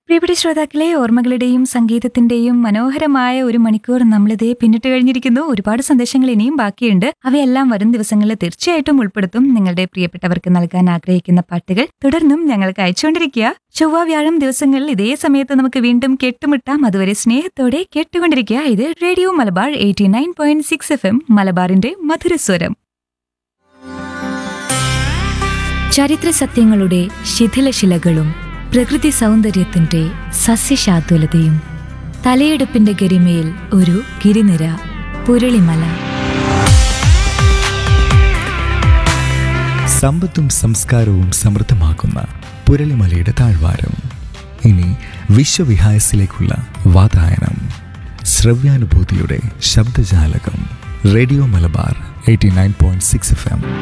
പ്രിയപ്പെട്ട ശ്രോതാക്കളെ ഓർമ്മകളുടെയും സംഗീതത്തിന്റെയും മനോഹരമായ ഒരു മണിക്കൂർ നമ്മളിതേ പിന്നിട്ട് കഴിഞ്ഞിരിക്കുന്നു ഒരുപാട് സന്ദേശങ്ങൾ ഇനിയും ബാക്കിയുണ്ട് അവയെല്ലാം വരും ദിവസങ്ങളിൽ തീർച്ചയായിട്ടും ഉൾപ്പെടുത്തും നിങ്ങളുടെ പ്രിയപ്പെട്ടവർക്ക് നൽകാൻ ആഗ്രഹിക്കുന്ന പാട്ടുകൾ തുടർന്നും ഞങ്ങൾക്ക് അയച്ചുകൊണ്ടിരിക്കുക ചൊവ്വ വ്യാഴം ദിവസങ്ങളിൽ ഇതേ സമയത്ത് നമുക്ക് വീണ്ടും കേട്ടുമുട്ടാം അതുവരെ സ്നേഹത്തോടെ കേട്ടുകൊണ്ടിരിക്കുക ഇത് radio Malabar eighty nine point six F M മലബാറിന്റെ മധുരസ്വരം ചരിത്ര സത്യങ്ങളുടെ ശിഥിലശിലകളും പ്രകൃതി സൗന്ദര്യത്തിന്റെ സസ്യശാതുലതയും തലയെടുപ്പിന്റെ ഗരിമയിൽ ഒരു ഗിരിനിര പുരളിമല സമ്പത്തും സംസ്കാരവും സമൃദ്ധമാക്കുന്ന പുരളിമലയുടെ താഴ്വാരം ഇനി വിശ്വവിഹായസിലേക്കുള്ള വാതായനം ശ്രവ്യാനുഭൂതിയുടെ ശബ്ദജാലകം radio Malabar eighty nine point six F M